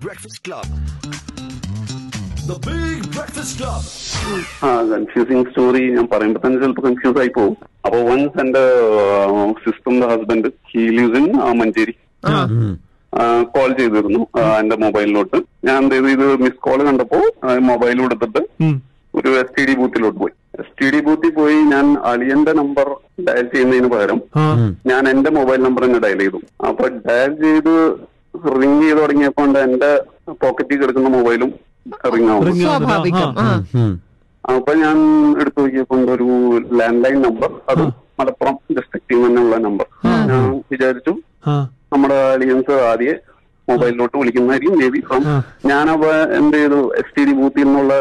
Breakfast Club. The Big Breakfast Club. ആ confusing story ഞാൻ പറയുമ്പോ തന്നെ ചിലപ്പോൾ കൺഫ്യൂസ് ആയി പോകും അപ്പൊ വൺസ് എന്റെ സിസ്റ്ററിന്റെ husband he lives in Manjeri call ചെയ്തിരുന്നു ആ, എന്റെ മൊബൈലിലോട്ട് ഞാൻ എന്ത് ചെയ്തു ഇത് മിസ് കോൾ കണ്ടപ്പോ മൊബൈൽ കൊടുത്തിട്ട് ഒരു എസ് ടി ഡി ബൂത്തിലോട്ട് പോയി എസ് ടി ഡി ബൂത്തിൽ പോയി ഞാൻ അളിയന്റെ നമ്പർ ഡയൽ ചെയ്യുന്നതിന് പകരം ഞാൻ എന്റെ മൊബൈൽ നമ്പർ തന്നെ ഡയൽ ചെയ്തു അപ്പൊ ഡയൽ ചെയ്ത് റിങ് ചെയ്ത് തുടങ്ങിയപ്പോ എന്റെ പോക്കറ്റിൽ കിടക്കുന്ന മൊബൈലും റിങ് ആവും സ്വാഭാവികം ആ അപ്പൊ ഞാൻ എടുത്തു നോക്കിയപ്പോ ഉണ്ട് ഒരു ലാൻഡ് ലൈൻ നമ്പർ അത് മലപ്പുറം ഡിസ്ട്രിക്റ്റിൽ നിന്നുള്ള നമ്പർ ഞാൻ വിചാരിച്ചു നമ്മുടെ അലിയൻസ് ആദ്യം മൊബൈലിലോട്ട് വിളിക്കുന്നതായിരിക്കും മേ ബി ഫ്രം ഞാനപ്പോ എന്ത് ചെയ്തു എസ് ടി ഡി ബൂത്തിൽ നിന്നുള്ള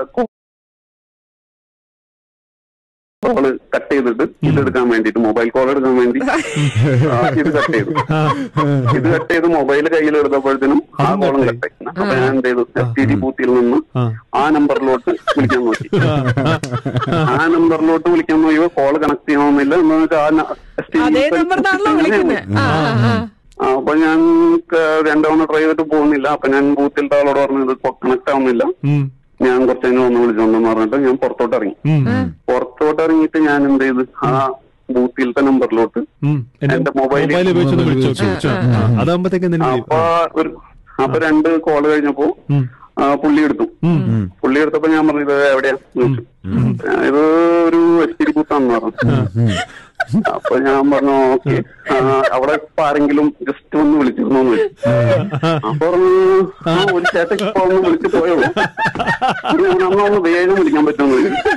കോള് കട്ട് ചെയ്തിട്ട് ഇതെടുക്കാൻ വേണ്ടിട്ട് മൊബൈൽ കോൾ എടുക്കാൻ വേണ്ടി ആ, ഇത് കട്ട് ചെയ്തു ഇത് കട്ട് ചെയ്ത് മൊബൈൽ കയ്യിൽ എടുത്തപ്പോഴത്തേനും ആ കോളും കട്ടായി അപ്പൊ ഞാൻ എന്ത് ചെയ്തു എസ് ടി ഡി ബൂത്തിൽ നിന്ന് ആ നമ്പറിലോട്ട് വിളിക്കാൻ നോക്കി ആ നമ്പറിലോട്ട് വിളിക്കാൻ നോക്കിയപ്പോ കോള് കണക്ട് ചെയ്യണമെന്നില്ല എന്ന് വെച്ചാൽ ആ എസ് ടി അതേ നമ്പറിനാണല്ലോ വിളിക്കുന്നത് ആ ആ, ആ അപ്പൊ ഞാൻ ക- രണ്ടവണ ട്രൈ ചെയ്തിട്ട് പോകുന്നില്ല അപ്പൊ ഞാൻ ബൂത്തിലത്തെ ആളോട് പറഞ്ഞു ഇത് കണക്ട് ആവുന്നില്ല ഞാൻ കുറച്ച് കഴിഞ്ഞ് വന്ന് വിളിച്ചോണ്ടെന്ന് പറഞ്ഞിട്ട് ഞാൻ പുറത്തോട്ട് ഇറങ്ങി പുറത്തോട്ട് ഇറങ്ങിയിട്ട് ഞാൻ എന്ത് ചെയ്ത് ആ ബൂത്തിലത്തെ നമ്പറിലോട്ട് എന്റെ മൊബൈലിൽ മൊബൈൽ ഉപയോഗിച്ചൊന്ന് വിളിച്ചു നോക്കി അതാകുമ്പോഴത്തേക്ക് എന്തെങ്കിലും അപ്പൊ ഒരു അപ്പൊ രണ്ട് കോള് കഴിഞ്ഞപ്പോ ആ, പുള്ളി എടുത്തു പുള്ളി എടുത്തപ്പോ ഞാൻ പറഞ്ഞു ഇത് എവിടെയാ എന്ന് ചോദിച്ചു. ആ, ഇത് ഒരു എസ് ടി ബൂത്താന്ന് പറഞ്ഞു അപ്പൊ ഞാൻ പറഞ്ഞു ഓക്കെ അവിടെ ഇപ്പൊ ആരെങ്കിലും ജസ്റ്റ് ഒന്ന് വിളിച്ചിരുന്നു എന്ന് ചോദിച്ചു. അപ്പൊ പറഞ്ഞു ആ ഒരു ചേട്ടൻ ഇപ്പൊ ഒന്ന് വിളിച്ചു പോയുള്ളൂ ഞാൻ അന്ന് ഒന്ന് വേഗം വിളിക്കാൻ പറ്റുമെന്ന് ചോദിച്ചു.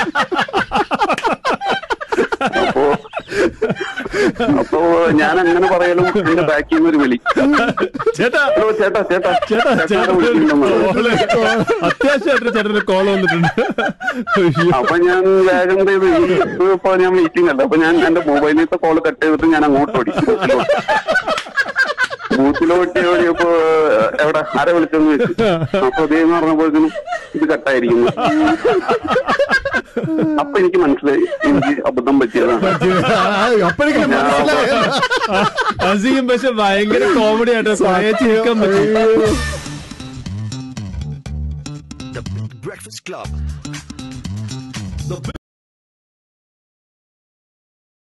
അപ്പോ അപ്പോ ഞാൻ അങ്ങനെ പറയലും എന്റെ ബാക്കിൽ നിന്ന് ഒരു വിളി ചേട്ടാ ഹലോ ചേട്ടാ ചേട്ടാ ചേട്ടാ ചേട്ടാ വിളിക്കുന്നുണ്ടെന്ന് പറഞ്ഞു. കോള് അത്യാവശ്യമായിട്ട് ചേട്ടന് കോൾ വന്നിട്ടുണ്ട് അയ്യോ. അപ്പൊ ഞാൻ വേഗം എന്ത് ചെയ്തു ഈ ഇപ്പൊ ഞാൻ മീറ്റിംഗ് അല്ല അപ്പൊ ഞാൻ എന്റെ മൊബൈലിലത്തെ കോള് കട്ട് ചെയ്തിട്ട് ഞാൻ അങ്ങോട്ട് ഓടി ബൂത്തിലോട്ട് ഓടിയപ്പോ എവിടെ ആരെ വിളിച്ചെന്ന് ചോദിച്ചു അപ്പൊ അതേന്ന് പറഞ്ഞപ്പോഴത്തേനും ഇത് കട്ടായിരിക്കുന്നു അപ്പൊ എനിക്ക് മനസ്സിലായി എനിക്ക് അബദ്ധം പറ്റിയതാണ് അപ്പോഴേക്കും മനസ്സിലായല്ലോ. അസീം പക്ഷെ ഭയങ്കര കോമഡി ആയിട്ട് സഹായിച്ച് നിൽക്കാൻ പറ്റും The Big Breakfast Club. The Big